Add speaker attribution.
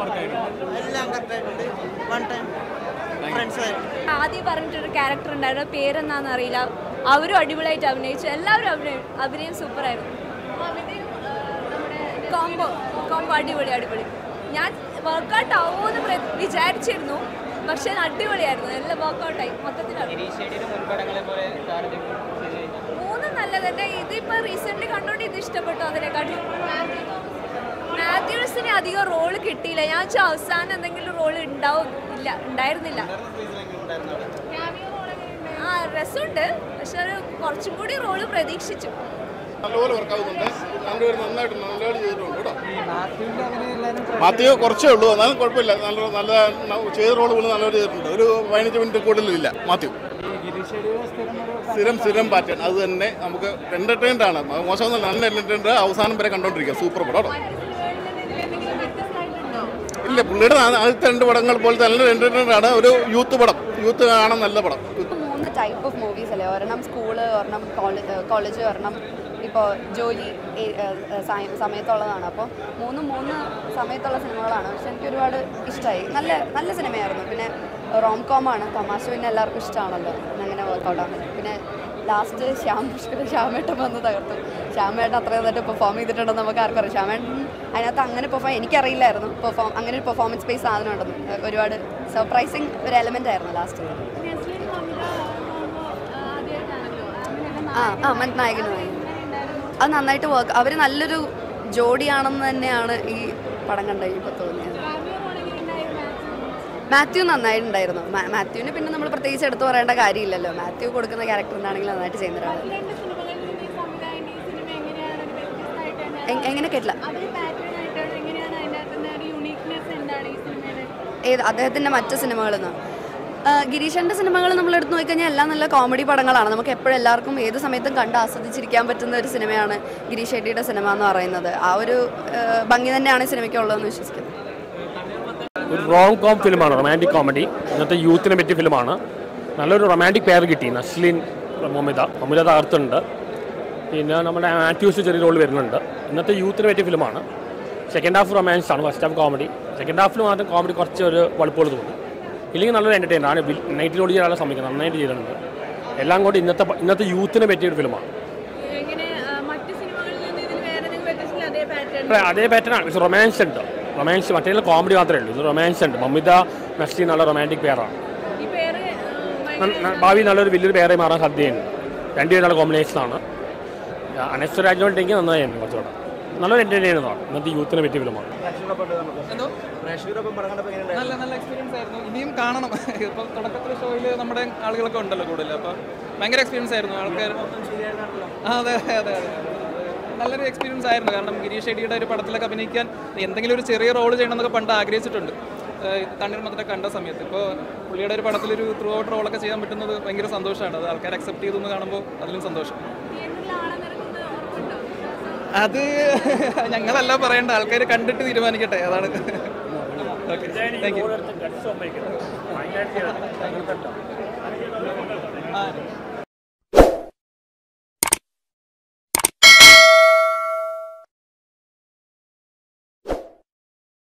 Speaker 1: എല്ലാം കറക്റ്റായിട്ടുണ്ട് one time friends ആയിട്ട്
Speaker 2: ആദ്യം പറഞ്ഞിട്ടൊരു ക്യാരക്ടർ ഉണ്ടായിരുന്നു പേരെന്താണെന്ന് അറിയില്ല അവരും അടിപൊളിയായിട്ട് അഭിനയിച്ചു എല്ലാവരും അഭിനയം അഭിനയം സൂപ്പറായിരുന്നു കോംബോ കോംബോ അടിപൊളി അടിപൊളി ഞാൻ വർക്കൗട്ട് ആവുമെന്ന് പ്ര- വിചാരിച്ചിരുന്നു പക്ഷെ അടിപൊളിയായിരുന്നു എല്ലാം വർക്കൗട്ടായി മൊത്തത്തിൽ മൂന്ന് നല്ലതന്നെ ഇതിപ്പോ റീസെന്റ് കണ്ടോണ്ട് ഇത് ഇഷ്ടപ്പെട്ടു അതിനെക്കാട്ടി മാത്യൂസിന് അധികം റോള് കിട്ടിയില്ല ഞാൻ വെച്ചാൽ അവസാനം എന്തെങ്കിലും റോള് ഉണ്ടാവും ഇല്ല ഉണ്ടായിരുന്നില്ല ആ രസമുണ്ട് പക്ഷെ ഒരു കുറച്ചും കൂടി റോള് പ്രതീക്ഷിച്ചു
Speaker 3: നല്ലപോലെ വർക്കാവുന്നുണ്ട് രണ്ടുപേരും നന്നായിട്ട് നല്ലപോലെ ചെയ്തിട്ടുണ്ട് കേട്ടോ മാത്യു കുറച്ചേ ഉള്ളൂ എന്നാലും കുഴപ്പമില്ല നല്ല നല്ല ചെയ്ത റോൾ പോലും നല്ലപോലെ ചെയ്തിട്ടുണ്ട് ഒരു പതിനഞ്ച് മിനിറ്റ് കൂടുതലില്ല മാത്യു സ്ഥിരം സ്ഥിരം പാറ്റേൺ അത് തന്നെ നമുക്ക് എന്റർടൈൻഡ് ആണ് മോശമൊന്നും നല്ല എന്റർടൈൻഡ് അവസാനം വരെ കണ്ടോണ്ടിരിക്കുക സൂപ്പർ പടം കേട്ടോ ഇല്ല പുള്ളിയുടെ ആ- ആദ്യത്തെ രണ്ട് പടങ്ങൾ പോലത്തെ നല്ല എന്റർടൈൻഡ് ആണ് ഒരു യൂത്ത് പടം യൂത്ത് കാണാൻ നല്ല പടം
Speaker 4: മൂന്ന് ടൈപ്പ് ഓഫ് മൂവീസ് അല്ലേ ഒരെണ്ണം സ്കൂള് ഒരെണ്ണം കോളേജ് ഒരെണ്ണം ഇപ്പോൾ ജോലി ഏ- ഏ, സമയ- സമയത്തുള്ളതാണ് അപ്പോൾ മൂന്ന് മൂന്ന് സമയത്തുള്ള സിനിമകളാണ് പക്ഷെ എനിക്ക് ഒരുപാട് ഇഷ്ടമായി നല്ല നല്ല സിനിമയായിരുന്നു പിന്നെ റോം കോം ആണ് തമാശ പിന്നെ എല്ലാവർക്കും ഇഷ്ടമാണല്ലോ പിന്നെ അങ്ങനെ വർക്കൗട്ട് ആണ് പിന്നെ ലാസ്റ്റ് ശ്യാം പുഷ്കർ ശ്യാമേട്ടൻ വന്ന് തകർത്തു ശ്യാമേട്ടൻ അത്രയും നന്നായിട്ട് പെർഫോം ചെയ്തിട്ടുണ്ടെന്ന് നമുക്ക് ആർക്കും അറിയാം ശ്യാമേട്ടൻ അതിനകത്ത് അങ്ങനെ പെർഫോം എനിക്കറിയില്ലായിരുന്നു പെർഫോം അങ്ങനെ ഒരു പെർഫോമൻസ് ബേസ് സാധനം ഉണ്ടെന്ന് ഒരുപാട് സർപ്രൈസിങ് ഒരു എലമെൻ്റ് ആയിരുന്നു ലാസ്റ്റ് ആ ആ മൻ- നായകനുമായി അത് നന്നായിട്ട് വർക്ക് അവർ നല്ലൊരു ജോഡിയാണെന്ന് തന്നെയാണ് ഈ പടം കണ്ട ഇപ്പോൾ തോന്നിയത് മാത്യു നന്നായിട്ടുണ്ടായിരുന്നു മാ- മാത്യുവിന് പിന്നെ നമ്മൾ പ്രത്യേകിച്ച് എടുത്തു പറയേണ്ട കാര്യമില്ലല്ലോ മാത്യു കൊടുക്കുന്ന ക്യാരക്ടർ എന്താണെങ്കിലും നന്നായിട്ട് ചെയ്യുന്ന ഒരാളാണ് എ- എങ്ങനെ കേട്ടില്ല ഏത് അദ്ദേഹത്തിൻ്റെ മറ്റ് സിനിമകളിൽ നിന്ന് ഗിരീഷൻ്റെ സിനിമകൾ നമ്മൾ എടുത്ത് നോക്കിക്കഴിഞ്ഞാൽ എല്ലാം നല്ല കോമഡി പടങ്ങളാണ് നമുക്ക് എപ്പോഴും എല്ലാവർക്കും ഏത് സമയത്തും കണ്ട് ആസ്വദിച്ചിരിക്കാൻ പറ്റുന്ന ഒരു സിനിമയാണ് ഗിരീഷ് ഷെട്ടിയുടെ സിനിമ എന്ന് പറയുന്നത് ആ ഒരു ആ, ഭംഗി തന്നെയാണ് ഈ സിനിമയ്ക്ക് ഉള്ളതെന്ന് വിശ്വസിക്കുന്നു
Speaker 5: ഒരു റോങ് കോം ഫിലിമാണ് റൊമാൻറ്റിക് കോമഡി ഇന്നത്തെ യൂത്തിനെ പറ്റിയ ഫിലിമാണ് നല്ലൊരു റൊമാൻറ്റിക് പെയർ കിട്ടി നസ്ലിൻ മൊമിത മൊമിത തകർത്തുണ്ട് പിന്നെ നമ്മുടെ ആറ്റ്യൂസ് ചെറിയ റോൾ വരുന്നുണ്ട് ഇന്നത്തെ യൂത്തിനെ പറ്റിയ ഫിലിമാണ് സെക്കൻഡ് ഹാഫ് റൊമാൻസ് ആണ് ഫസ്റ്റ് ഹാഫ് കോമഡി സെക്കൻഡ് ഹാഫിൽ മാത്രം കോമഡി കുറച്ച് ഒരു വളുപ്പുകൾ തോന്നും ഇല്ലെങ്കിൽ നല്ലൊരു എൻ്റർടൈൻ ആണ് നൈറ്റ് റോഡ് ചെയ്യാനുള്ള ശ്രമിക്കുന്നത് നന്നായിട്ട് ചെയ്തിട്ടുണ്ട് എല്ലാം കൂടി ഇന്നത്തെ ഇന്നത്തെ യൂത്തിനെ പറ്റിയ ഒരു ഫിലിമാണ് അതെ, അതേ പാറ്റേൺ ആണ് പക്ഷെ റൊമാൻസ് ഉണ്ട് റൊമാൻസ് മറ്റേ കോമഡി മാത്രമേ ഉള്ളൂ ഇത് റൊമാൻസ് ഉണ്ട് മമിത നസ്ലി നല്ല റൊമാൻറ്റിക് പെയറാണ് ഭാവി നല്ലൊരു വലിയൊരു പേരായി മാറാൻ സാധ്യതയുണ്ട് രണ്ടുപേരും നല്ല കോമ്പിനേഷനാണ് അനശ്വര രാജുണ്ടെങ്കിൽ നന്നായിരുന്നു കുറച്ചുകൂടെ നല്ലൊരു എൻ്റർടൈനർ ആണ് ഇന്നത്തെ യൂത്തിനെ പറ്റിയ ഫിലിമാണ്
Speaker 6: നല്ല നല്ല എക്സ്പീരിയൻസ് ആയിരുന്നു ഇനിയും കാണണം ഇപ്പം തുടക്കത്തിലെ ഷോയിൽ നമ്മുടെ ആളുകളൊക്കെ ഉണ്ടല്ലോ കൂടുതൽ അപ്പോൾ ഭയങ്കര എക്സ്പീരിയൻസ് ആയിരുന്നു ആൾക്കാർ ആ അതെ അതെ അതെ അതെ നല്ലൊരു എക്സ്പീരിയൻസ് ആയിരുന്നു കാരണം ഗിരീഷ് ഷെഡിയുടെ ഒരു പടത്തിലൊക്കെ അഭിനയിക്കാൻ എന്തെങ്കിലും ഒരു ചെറിയ റോൾ ചെയ്യണമെന്നൊക്കെ പണ്ട് ആഗ്രഹിച്ചിട്ടുണ്ട് ഏഹ് തണ്ണീർമത്തത്തെ കണ്ട സമയത്ത് ഇപ്പോൾ പുള്ളിയുടെ ഒരു പടത്തിലൊരു ത്രൂ ഔട്ട് റോളൊക്കെ ചെയ്യാൻ പറ്റുന്നത് ഭയങ്കര സന്തോഷമാണ് അത് ആൾക്കാർ അക്സെപ്റ്റ് ചെയ്തു എന്ന് കാണുമ്പോൾ അതിലും സന്തോഷം അത് ഞങ്ങളല്ല പറയേണ്ട ആൾക്കാർ കണ്ടിട്ട് തീരുമാനിക്കട്ടെ അതാണ് ഓക്കെ താങ്ക് യു ആ